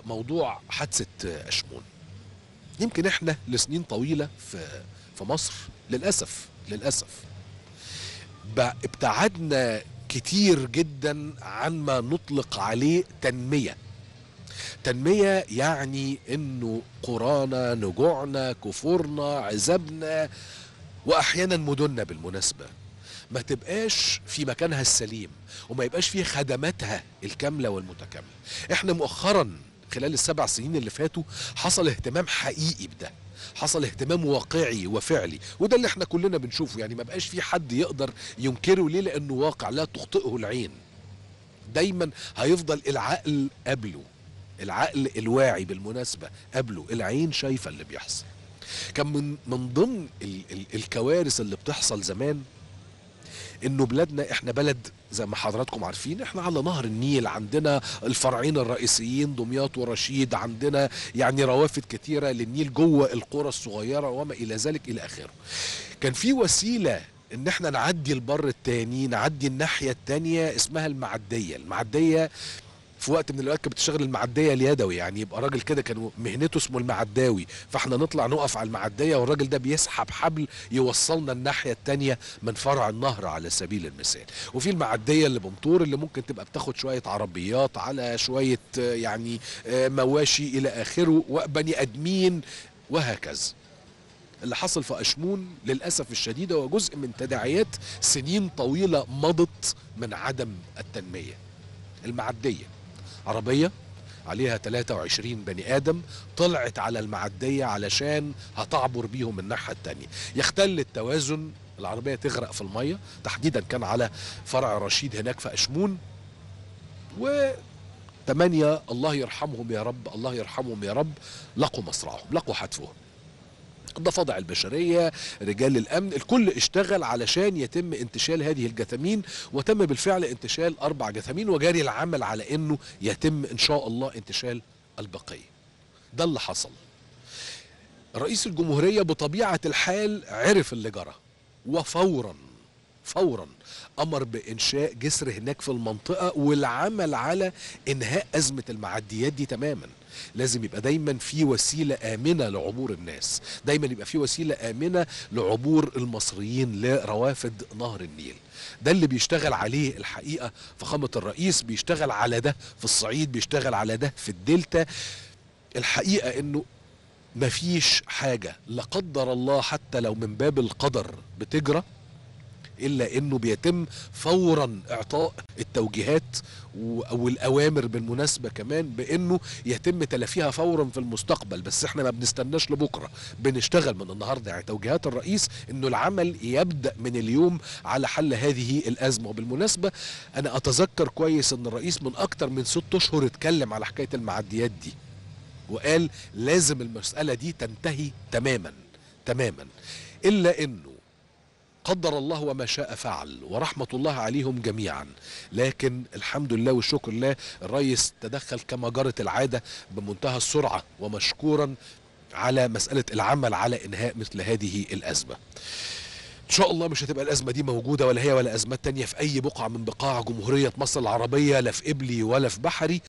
موضوع حادثه اشمون يمكن احنا لسنين طويله في في مصر للاسف للاسف ب- ابتعدنا كتير جدا عن ما نطلق عليه تنميه تنميه يعني انه قرانا نجوعنا كفورنا عزبنا واحيانا مدننا بالمناسبه ما تبقاش في مكانها السليم وما يبقاش فيه خدماتها الكامله والمتكامله احنا مؤخرا خلال السبع سنين اللي فاتوا حصل اهتمام حقيقي بده حصل اهتمام واقعي وفعلي وده اللي احنا كلنا بنشوفه يعني ما بقاش في حد يقدر ينكره ليه لانه واقع لا تخطئه العين دايما هيفضل العقل قبله العقل الواعي بالمناسبة قبله العين شايفة اللي بيحصل كان من من ضمن ال ال الكوارث اللي بتحصل زمان انه بلادنا احنا بلد زي ما حضراتكم عارفين احنا على نهر النيل عندنا الفرعين الرئيسيين دمياط ورشيد عندنا يعني روافد كتيره للنيل جوه القرى الصغيره وما الى ذلك الى اخره كان في وسيله ان احنا نعدي البر التاني نعدي الناحيه التانيه اسمها المعديه المعديه في وقت من الاوقات كانت بتشتغل المعديه اليدوي يعني يبقى راجل كده كان مهنته اسمه المعداوي فاحنا نطلع نقف على المعديه والراجل ده بيسحب حبل يوصلنا الناحيه التانيه من فرع النهر على سبيل المثال وفي المعديه اللي بمطور اللي ممكن تبقى بتاخد شويه عربيات على شويه آه، يعني آه، مواشي الى اخره وبني ادمين وهكذا اللي حصل في أشمون للأسف الشديد هو جزء من تداعيات سنين طويلة مضت من عدم التنمية المعدية عربية عليها 23 بني آدم طلعت على المعدية علشان هتعبر بيهم الناحية التانية يختل التوازن العربية تغرق في المية تحديدا كان على فرع رشيد هناك في أشمون و تمانية الله يرحمهم يا رب الله يرحمهم يا رب لقوا مصرعهم لقوا حتفهم الضفادع البشرية رجال الأمن الكل اشتغل علشان يتم انتشال هذه الجثامين وتم بالفعل انتشال أربع جثامين وجاري العمل على أنه يتم إن شاء الله انتشال البقية ده اللي حصل رئيس الجمهورية بطبيعة الحال عرف اللي جرى وفورا فورا امر بانشاء جسر هناك في المنطقه والعمل على انهاء ازمه المعديات دي تماما لازم يبقى دايما في وسيله امنه لعبور الناس دايما يبقى في وسيله امنه لعبور المصريين لروافد نهر النيل ده اللي بيشتغل عليه الحقيقه فخامه الرئيس بيشتغل على ده في الصعيد بيشتغل على ده في الدلتا الحقيقه انه مفيش حاجه لا قدر الله حتى لو من باب القدر بتجرى الا انه بيتم فورا اعطاء التوجيهات و- او الاوامر بالمناسبه كمان بانه يتم تلافيها فورا في المستقبل بس احنا ما بنستناش لبكره بنشتغل من النهارده يعني توجيهات الرئيس انه العمل يبدا من اليوم على حل هذه الازمه وبالمناسبه انا اتذكر كويس ان الرئيس من اكتر من ست اشهر اتكلم على حكايه المعديات دي وقال لازم المساله دي تنتهي تماما تماما الا انه قدر الله وما شاء فعل ورحمة الله عليهم جميعا لكن الحمد لله والشكر لله الرئيس تدخل كما جرت العادة بمنتهى السرعة ومشكورا على مسألة العمل على إنهاء مثل هذه الأزمة ان شاء الله مش هتبقى الازمه دي موجوده ولا هي ولا ازمات تانية في اي بقعه من بقاع جمهوريه مصر العربيه لا في قبلي ولا في بحري